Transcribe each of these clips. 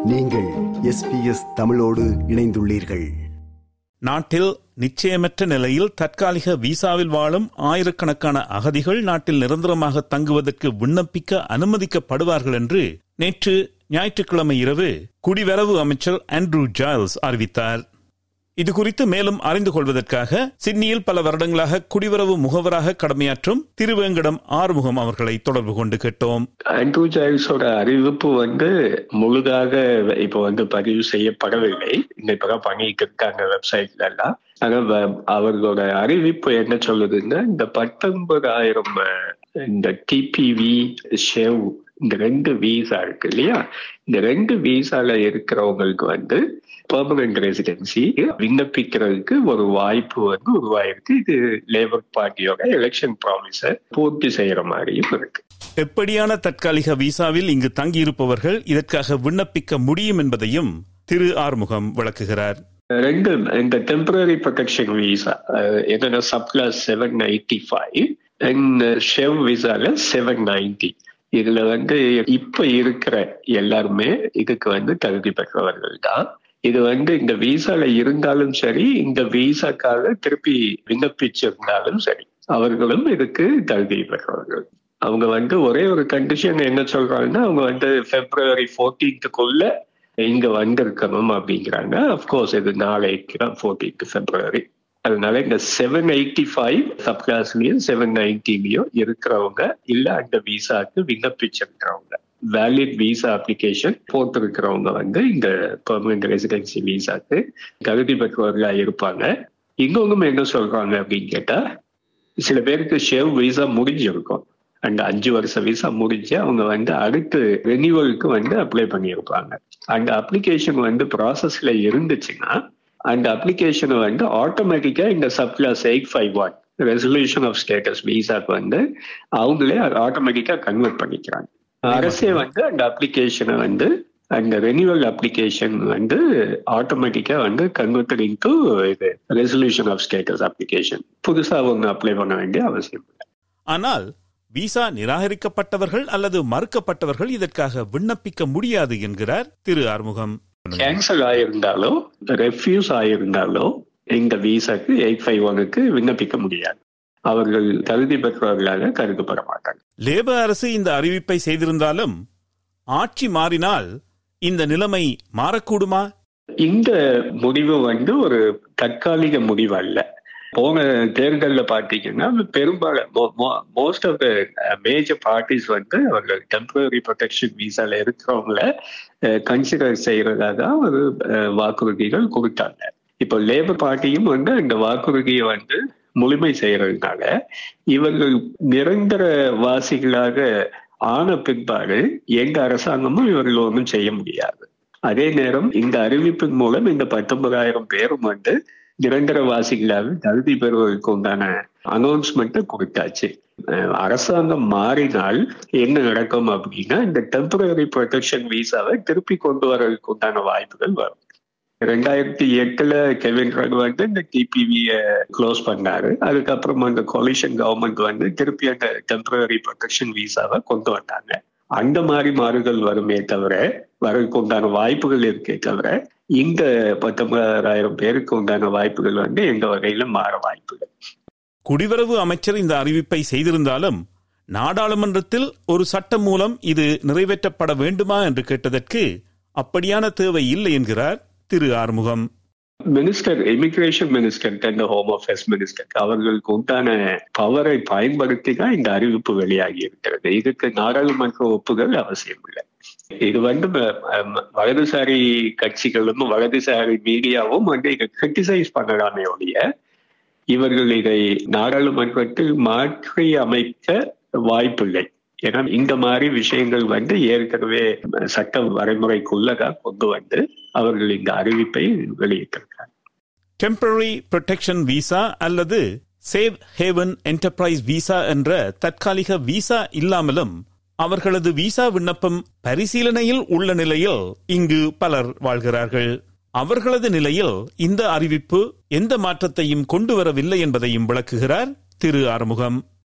நீங்கள் எஸ்பிஎஸ் தமிழோடு இணைந்துள்ளீர்கள் நாட்டில் நிச்சயமற்ற நிலையில் தற்காலிக விசாவில் வாழும் ஆயிரக்கணக்கான அகதிகள் நாட்டில் நிரந்தரமாக தங்குவதற்கு விண்ணப்பிக்க அனுமதிக்கப்படுவார்கள் என்று நேற்று ஞாயிற்றுக்கிழமை இரவு குடிவரவு அமைச்சர் ஆண்ட்ரூ ஜாயல்ஸ் அறிவித்தார் இது குறித்து மேலும் அறிந்து கொள்வதற்காக சிட்னியில் பல வருடங்களாக குடிவரவு முகவராக கடமையாற்றும் திருவேங்கடம் ஆறுமுகம் அவர்களை தொடர்பு கொண்டு கேட்டோம் ஆண்ட்ரூ ஜாய்ஸோட அறிவிப்பு வந்து முழுதாக இப்ப வந்து பதிவு செய்யப்படவில்லை இந்த இப்பதான் பண்ணிட்டு இருக்காங்க வெப்சைட்ல எல்லாம் ஆனா வ- அவர்களோட அறிவிப்பு என்ன சொல்லுதுன்னா இந்த பத்தொன்பதாயிரம் இந்த டிபிவி ஷெவ் இந்த ரெண்டு வீசா இருக்கு இல்லையா இந்த ரெண்டு வீசால இருக்கிறவங்களுக்கு வந்து பெர்மனன்ட் ரெசிடென்சி விண்ணப்பிக்கிறதுக்கு ஒரு வாய்ப்பு வந்து உருவாயிருக்கு இது லேபர் பார்ட்டியோட எலெக்ஷன் ப்ராமிஸை பூர்த்தி செய்யற மாதிரியும் இருக்கு எப்படியான தற்காலிக விசாவில் இங்கு தங்கியிருப்பவர்கள் இதற்காக விண்ணப்பிக்க முடியும் என்பதையும் திரு ஆறுமுகம் விளக்குகிறார் ரெண்டு இந்த டெம்பரரி ப்ரொடெக்ஷன் விசா என்னன்னா subclass seven ninety five and SHEV விசால செவன் நைன்டி இதுல வந்து இப்ப இருக்கிற எல்லாருமே இதுக்கு வந்து தகுதி பெற்றவர்கள் தான் இது வந்து இந்த விசால இருந்தாலும் சரி இந்த விசாக்காக திருப்பி விண்ணப்பிச்சிருந்தாலும் சரி அவர்களும் இதுக்கு தகுதி பெற்றவர்கள் அவங்க வந்து ஒரே ஒரு கண்டிஷன் என்ன சொல்றாங்கன்னா அவங்க வந்து பிப்ரவரி ஃபோர்டீன்த்துக்குள்ள இங்க வந்திருக்கணும் அப்படிங்கிறாங்க அப்கோர்ஸ் இது நாளைக்கு தான் ஃபோர்டீன்த் பிப்ரவரி அதனால இந்த செவன் எயிட்டி ஃபைவ் சப் கிளாஸ்லயும் செவன் நைன்டிலயும் இருக்கிறவங்க இல்ல அந்த விசாக்கு விண்ணப்பிச்சிருக்கிறவங்க வேலிட் விசா அப்ளிகேஷன் போட்டிருக்கிறவங்க வந்து இந்த பெர்மனன்ட் ரெசிடென்சி விசாக்கு தகுதி பெற்றவர்களா இருப்பாங்க இன்னொன்னும் என்ன சொல்றாங்க அப்படின்னு கேட்டா சில பேருக்கு ஷேவ் விசா முடிஞ்சிருக்கும் அந்த அஞ்சு வருஷ விசா முடிஞ்சு அவங்க வந்து அடுத்து ரெனியூவலுக்கு வந்து அப்ளை பண்ணியிருப்பாங்க அந்த அப்ளிகேஷன் வந்து ப்ராசஸ்ல இருந்துச்சுன்னா அந்த அப்ளிகேஷனை வந்து ஆட்டோமேட்டிக்கா இந்த sub class eight five one resolution of status விசாக்கு வந்து அவங்களே ஆட்டோமேட்டிக்கா கன்வெர்ட் பண்ணிக்கிறாங்க அரசே வந்து அந்த அப்ளிகேஷனை வந்து அந்த ரெனியூவல் அப்ளிகேஷன் வந்து ஆட்டோமேட்டிக்கா வந்து கன்வெர்டட் இன்டு இது ரெசல்யூஷன் ஆஃப் ஸ்டேட்டஸ் அப்ளிகேஷன் புதுசா ஒன்று அப்ளை பண்ண வேண்டிய அவசியம் இல்லை ஆனால் விசா நிராகரிக்கப்பட்டவர்கள் அல்லது மறுக்கப்பட்டவர்கள் இதற்காக விண்ணப்பிக்க முடியாது என்கிறார் திரு ஆறுமுகம் கேன்சல் ஆயிருந்தாலோ ரெஃப்யூஸ் ஆயிருந்தாலோ இந்த விசாக்கு எயிட் ஃபைவ் ஒனுக்கு விண்ணப்பிக்க முடியாது அவர்கள் தகுதி பெற்றவர்களாக கருதப்பட மாட்டாங்க லேபர் அரசு இந்த அறிவிப்பை செய்திருந்தாலும் ஆட்சி மாறினால் இந்த நிலைமை மாறக்கூடுமா இந்த முடிவு வந்து ஒரு தற்காலிக முடிவு அல்ல போன தேர்தல்ல பாத்தீங்கன்னா பெரும்பாலும் most of the major parties வந்து அவர்கள் டெம்பரரி ப்ரொடெக்ஷன் விசால இருக்கிறவங்கள கன்சிடர் செய்யறதா தான் ஒரு அஹ், வாக்குறுதிகள் கொடுத்தாங்க இப்போ லேபர் பார்ட்டியும் வந்து அந்த வாக்குறுதியை வந்து முழுமை செய்யறதுனால இவர்கள் நிரந்தர வாசிகளாக ஆன பிற்பாடு எந்த அரசாங்கமும் இவர்கள் ஒன்றும் செய்ய முடியாது அதே நேரம் இந்த அறிவிப்பின் மூலம் இந்த பத்தொன்பதாயிரம் பேரும் வந்து நிரந்தர வாசிகளாக தகுதி பெறுவதற்கு உண்டான அனௌன்ஸ்மெண்ட் கொடுத்தாச்சு அஹ் அரசாங்கம் மாறினால் என்ன நடக்கும் அப்படின்னா இந்த டெம்பரரி ப்ரொடெக்ஷன் விசாவை திருப்பி கொண்டு வரதுக்கு உண்டான வாய்ப்புகள் வரும் ரெண்டாயிரத்தி எட்டுல கெவின் ரட் வந்து இந்த டிபிவிய க்ளோஸ் பண்ணாரு அதுக்கப்புறம் அந்த கொலிஷன் கவர்மெண்ட் வந்து திருப்பி அந்த டெம்பரரி ப்ரொடெக்ஷன் விசாவை கொண்டு வந்தாங்க அந்த மாதிரி மாறுதல் வருமே தவிர வரதுக்கு உண்டான வாய்ப்புகள் இருக்கே தவிர இந்த பத்தொன்பதாயிரம் பேருக்கு உண்டான வாய்ப்புகள் வந்து எந்த வகையிலும் மாற வாய்ப்புகள் குடிவரவு அமைச்சர் இந்த அறிவிப்பை செய்திருந்தாலும் நாடாளுமன்றத்தில் ஒரு சட்டம் மூலம் இது நிறைவேற்றப்பட வேண்டுமா என்று கேட்டதற்கு அப்படியான தேவை இல்லை என்கிறார் திரு Arumugam minister immigration minister and home affairs minister அவர்களுக்கு உண்டான பவரை பயன்படுத்தி தான் இந்த அறிவிப்பு வெளியாகி இருக்கிறது இதுக்கு நாடாளுமன்ற ஒப்புதல் அவசியம் இல்லை இது வந்து ம- ம- வலதுசாரி கட்சிகளும் வலதுசாரி மீடியாவும் வந்து இதை கிரிட்டிசைஸ் பண்ணலாமே ஒழிய இவர்கள் இதை நாடாளுமன்றத்தில் மாற்றி அமைக்க வாய்ப்பில்லை ஏன்னா இந்த மாதிரி விஷயங்கள் வந்து ஏற்கனவே சட்ட வரைமுறைக்குள்ளதான் கொண்டு வந்து அவர்கள் இந்த அறிவிப்பை வெளியிட்டிருக்காங்க டெம்பரரி ப்ரொடெக்ஷன் விசா அல்லது சேவ் ஹேவன் என்டர்பிரைஸ் விசா என்ற தற்காலிக விசா இல்லாமலும் அவர்களது விசா விண்ணப்பம் பரிசீலனையில் உள்ள நிலையில் இங்கு பலர் வாழ்கிறார்கள் அவர்களது நிலையில் இந்த அறிவிப்பு எந்த மாற்றத்தையும் கொண்டு வரவில்லை என்பதையும் விளக்குகிறார் திரு ஆறுமுகம்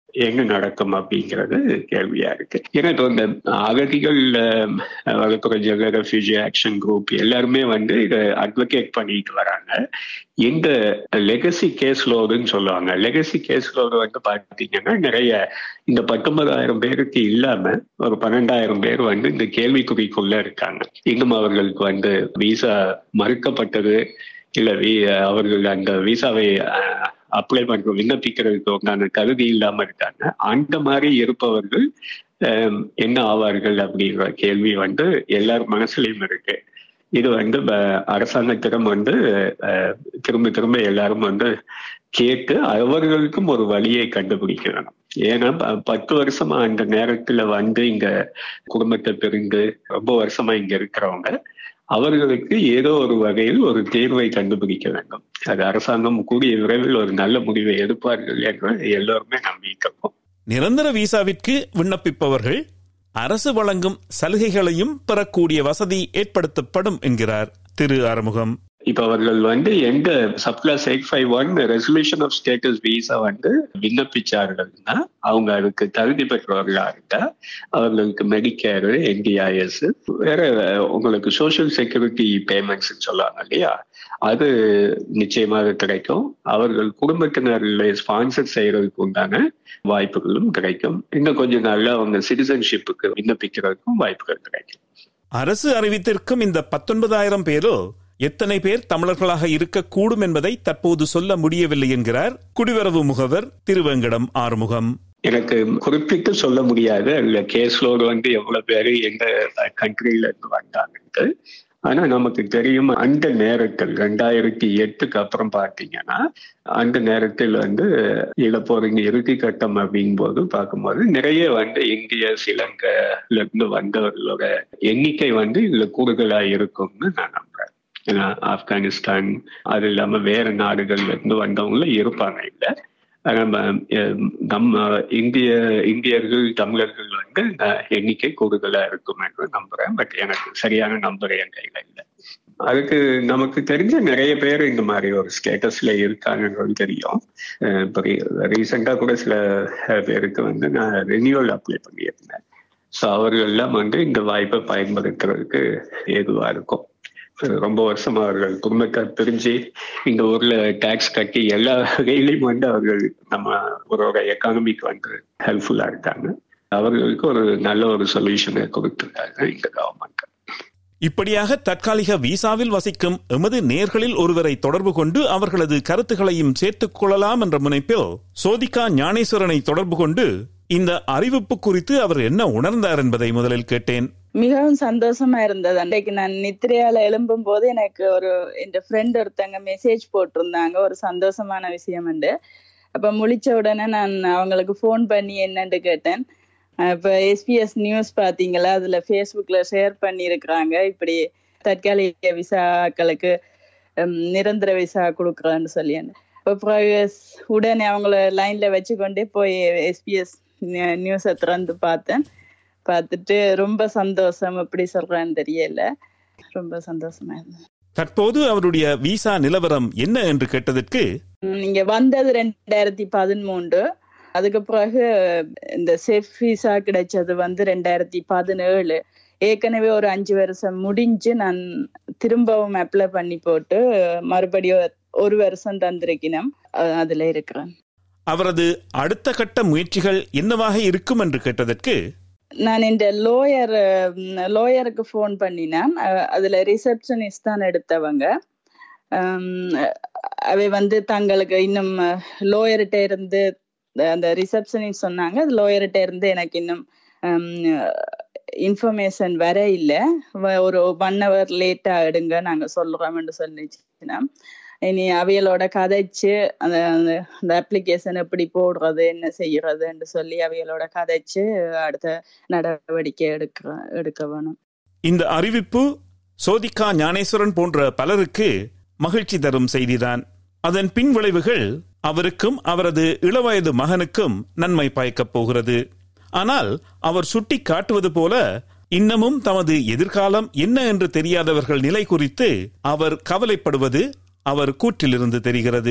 என்ன நடக்கும் அப்படிங்கிறது கேள்வியா இருக்கு ஏன்னா இப்போ இந்த அகதிகள் வழக்குரைஞர்கள் ரெஃப்யூஜி ஆக்ஷன் குரூப் எல்லாருமே வந்து இதை அட்வொகேட் பண்ணிட்டு வராங்க இந்த லெகசி கேஸ் லோடுன்னு சொல்லுவாங்க லெகசி கேஸ் லோடு வந்து பார்த்தீங்கன்னா நிறைய இந்த பத்தொன்பதாயிரம் பேருக்கு இல்லாம ஒரு பன்னெண்டாயிரம் பேர் வந்து இந்த கேள்விக்குறிக்குள்ள இருக்காங்க இன்னும் அவர்களுக்கு வந்து விசா மறுக்கப்பட்டது இல்ல அவர்கள் அந்த விசாவை அப்ளை பண்ற விண்ணப்பிக்கிறதுக்கு உண்டான தகுதி இல்லாம இருக்காங்க அந்த மாதிரி இருப்பவர்கள் என்ன ஆவார்கள் அப்படிங்கிற கேள்வி வந்து எல்லார் மனசுலயும் இருக்கு இது வந்து அரசாங்கத்திடம் வந்து திரும்ப திரும்ப எல்லாரும் வந்து கேட்டு அவர்களுக்கும் ஒரு வழியை கண்டுபிடிக்க வேணும் ஏன்னா பத்து வருஷமா அந்த நேரத்துல வந்து இங்க குடும்பத்தை பிரிந்து ரொம்ப வருஷமா இங்க இருக்கிறவங்க அவர்களுக்கு ஏதோ ஒரு வகையில் ஒரு தேர்வை கண்டுபிடிக்க வேண்டும் அது அரசாங்கம் கூடிய விரைவில் ஒரு நல்ல முடிவை எடுப்பார்கள் என்று எல்லோருமே நம்பியிருக்கிறோம் நிரந்தர விசாவிற்கு விண்ணப்பிப்பவர்கள் அரசு வழங்கும் சலுகைகளையும் பெறக்கூடிய வசதி ஏற்படுத்தப்படும் என்கிறார் திரு ஆறுமுகம் இப்ப அவர்கள் வந்து எந்த subclass eight five one resolution of status visa வந்து விண்ணப்பிச்சார்கள்னா அவங்க அதுக்கு தகுதி பெற்றவர்களா இருந்தா அவர்களுக்கு மெடிக்கேர் என்டிஐஎஸ் வேற உங்களுக்கு சோசியல் செக்யூரிட்டி பேமெண்ட்ஸ் சொல்லுவாங்க இல்லையா அது நிச்சயமாக கிடைக்கும் அவர்கள் குடும்பத்தினர்களை ஸ்பான்சர் செய்யறதுக்கு உண்டான வாய்ப்புகளும் கிடைக்கும் இன்னும் கொஞ்ச நாள்ல அவங்க சிட்டிசன்ஷிப்புக்கு விண்ணப்பிக்கிறதுக்கும் வாய்ப்புகள் கிடைக்கும் அரசு அறிவித்திருக்கும் இந்த பத்தொன்பதாயிரம் பேரோ எத்தனை பேர் தமிழர்களாக இருக்கக்கூடும் என்பதை தற்போது சொல்ல முடியவில்லை என்கிறார் குடிவரவு முகவர் திருவேங்கடம் ஆறுமுகம் எனக்கு குறிப்பிட்டு சொல்ல முடியாது அதுல கேஸ்லோடு வந்து எவ்வளவு பேரு எந்த கண்ட்ரில இருந்து வந்தாங்கன்ட்டு ஆனா நமக்கு தெரியும் அந்த நேரத்தில் ரெண்டாயிரத்தி எட்டுக்கு அப்புறம் பாத்தீங்கன்னா அந்த நேரத்தில் வந்து இளப்போரின் இறுதி கட்டம் அப்படிங்கும் போது பார்க்கும்போது நிறைய வந்து இந்திய ஸ்ரீலங்கால இருந்து வந்தவர்களோட எண்ணிக்கை வந்து இதுல கூடுதலா இருக்கும்னு நான் நம்புறேன் ஏன்னா ஆப்கானிஸ்தான் அது இல்லாம வேற நாடுகள்ல இருந்து வந்தவங்களும் இருப்பாங்க இல்ல நம்ம நம்ம இந்திய இந்தியர்கள் தமிழர்கள் வந்து எண்ணிக்கை கூடுதலா இருக்கும் என்று நம்புறேன் பட் எனக்கு சரியான நம்பர் என் கையில இல்லை அதுக்கு நமக்கு தெரிஞ்ச நிறைய பேர் இந்த மாதிரி ஒரு ஸ்டேட்டஸ்ல இருக்காங்கன்றது தெரியும் இப்போ ரீசெண்டா கூட சில பேருக்கு வந்து நான் ரெனியூவல் அப்ளை பண்ணியிருந்தேன் ஸோ அவர்கள் எல்லாம் வந்து இந்த வாய்ப்பை பயன்படுத்துறதுக்கு ஏதுவா இருக்கும் ரொம்ப வருஷமா அவர்கள் குடும்பத்தை பிரிஞ்சு இந்த ஊர்ல டாக்ஸ் கட்டி எல்லா வகையிலையும் வந்து அவர்கள் நம்ம ஒரு எக்கானமிக்கு வந்து ஹெல்ப்ஃபுல்லா இருக்காங்க அவர்களுக்கு ஒரு நல்ல ஒரு சொல்யூஷனை கொடுத்துருக்காங்க இந்த கவர்மெண்ட் இப்படியாக தற்காலிக விசாவில் வசிக்கும் எமது நேர்களில் ஒருவரை தொடர்பு கொண்டு அவர்களது கருத்துக்களையும் சேர்த்துக் கொள்ளலாம் என்ற முனைப்பில் சோதிகா ஞானேஸ்வரனை தொடர்பு கொண்டு இந்த அறிவிப்பு குறித்து அவர் என்ன உணர்ந்தார் என்பதை முதலில் கேட்டேன் மிகவும் சந்தோஷமா இருந்தது அன்றைக்கு நான் நித்திரையால எழும்பும் போது எனக்கு ஒரு என் ஃப்ரெண்ட் ஒருத்தங்க மெசேஜ் போட்டிருந்தாங்க ஒரு சந்தோஷமான விஷயம் உண்டு அப்ப முழிச்ச உடனே நான் அவங்களுக்கு ஃபோன் பண்ணி என்னன்னு கேட்டேன் இப்ப எஸ்பிஎஸ் நியூஸ் பாத்தீங்களா அதுல ஃபேஸ்புக்ல ஷேர் பண்ணியிருக்கிறாங்க இப்படி தற்காலிக விசாக்களுக்கு நிரந்தர விசா கொடுக்குறான்னு சொல்லி உடனே அவங்கள லைன்ல வச்சு கொண்டே போய் எஸ்பிஎஸ் நியூஸை திறந்து பார்த்தேன் பார்த்துட்டு ரொம்ப சந்தோஷம் எப்படி சொல்றேன்னு தெரியல ரொம்ப சந்தோஷமா இருந்தது தற்போது அவருடைய விசா நிலவரம் என்ன என்று கேட்டதற்கு நீங்க வந்தது ரெண்டாயிரத்தி பதிமூன்று அதுக்கு பிறகு இந்த சேஃப் விசா கிடைச்சது வந்து ரெண்டாயிரத்தி பதினேழு ஏற்கனவே ஒரு அஞ்சு வருஷம் முடிஞ்சு நான் திரும்பவும் அப்ளை பண்ணி போட்டு மறுபடியும் ஒரு வருஷம் தந்திருக்கணும் அதுல இருக்கிறேன் அவரது அடுத்த கட்ட முயற்சிகள் என்னவாக இருக்கும் என்று கேட்டதற்கு நான் இந்த லோயர் லோயருக்கு ஃபோன் பண்ணினேன் அதுல ரிசப்ஷனிஸ்ட் தான் எடுத்தவங்க அவை வந்து தங்களுக்கு இன்னும் லோயர்கிட்ட இருந்து அந்த ரிசப்ஷனிஸ்ட் சொன்னாங்க அது லோயர்கிட்ட இருந்து எனக்கு இன்னும் இன்ஃபர்மேஷன் வர இல்லை ஒரு ஒன் ஹவர் லேட்டா எடுங்க நாங்க சொல்றோம்னு சொல்லிச்சுன்னா இனி அவைகளோட கதைச்சு அந்த அந்த அப்ளிகேஷன் எப்படி போடுறது என்ன செய்யறதுன்னு சொல்லி அவைகளோட கதைச்சு அடுத்த நடவடிக்கை எடுக்க எடுக்க வேணும் இந்த அறிவிப்பு சோதிகா ஞானேஸ்வரன் போன்ற பலருக்கு மகிழ்ச்சி தரும் செய்திதான் அதன் பின் விளைவுகள் அவருக்கும் அவரது இளவயது மகனுக்கும் நன்மை பயக்கப் போகிறது ஆனால் அவர் சுட்டி காட்டுவது போல இன்னமும் தமது எதிர்காலம் என்ன என்று தெரியாதவர்கள் நிலை குறித்து அவர் கவலைப்படுவது அவர் கூற்றிலிருந்து தெரிகிறது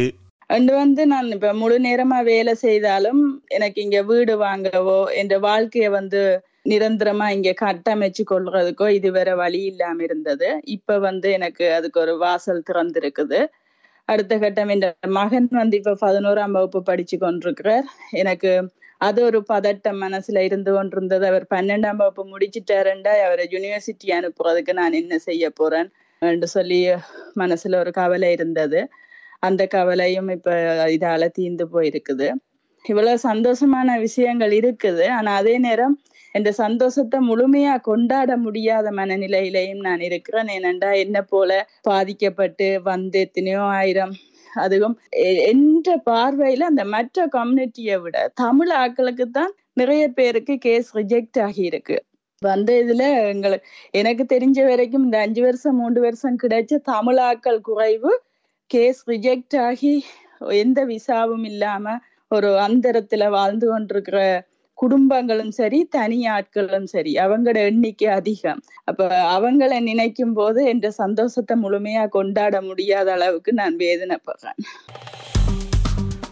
அண்டு வந்து நான் இப்ப முழு நேரமா வேலை செய்தாலும் எனக்கு இங்க வீடு வாங்கவோ என் வாழ்க்கைய வந்து நிரந்தரமா இங்க கட்டமைச்சு கொள்றதுக்கோ இதுவரை வழி இல்லாம இருந்தது இப்ப வந்து எனக்கு அதுக்கு ஒரு வாசல் திறந்திருக்குது அடுத்த கட்டம் என் மகன் வந்து இப்ப பதினோராம் வகுப்பு படிச்சு கொண்டிருக்கிறார் எனக்கு அது ஒரு பதட்டம் மனசுல இருந்து கொண்டிருந்தது அவர் பன்னெண்டாம் வகுப்பு முடிச்சிட்டாருண்டா அவரை யூனிவர்சிட்டி அனுப்புறதுக்கு நான் என்ன செய்ய போறேன் என்று சொல்லி மனசுல ஒரு கவலை இருந்தது அந்த கவலையும் இப்ப இதால தீந்து போயிருக்குது இவ்வளவு சந்தோஷமான விஷயங்கள் இருக்குது ஆனா அதே நேரம் இந்த சந்தோஷத்தை முழுமையா கொண்டாட முடியாத மனநிலையிலையும் நான் இருக்கிறேன் ஏனென்றா என்ன போல பாதிக்கப்பட்டு வந்து எத்தனையோ ஆயிரம் அதுவும் என்ற பார்வையில அந்த மற்ற கம்யூனிட்டியை விட தமிழ் ஆக்களுக்கு தான் நிறைய பேருக்கு கேஸ் ரிஜெக்ட் ஆகி இருக்கு வந்த இதுல எங்களுக்கு எனக்கு தெரிஞ்ச வரைக்கும் இந்த அஞ்சு வருஷம் மூன்று வருஷம் கிடைச்ச தமிழாக்கள் குறைவு கேஸ் ரிஜெக்ட் ஆகி எந்த விசாவும் இல்லாம ஒரு அந்தரத்துல வாழ்ந்து கொண்டிருக்கிற குடும்பங்களும் சரி தனி ஆட்களும் சரி அவங்களோட எண்ணிக்கை அதிகம் அப்ப அவங்களை நினைக்கும் போது என்ற சந்தோஷத்தை முழுமையா கொண்டாட முடியாத அளவுக்கு நான் வேதனைப்படுறேன்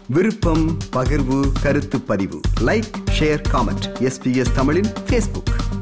விருப்பம் பகிர்வு கருத்து பதிவு லைக் ஷேர் காமெண்ட் எஸ்பிஎஸ் தமிழின் ஃபேஸ்புக்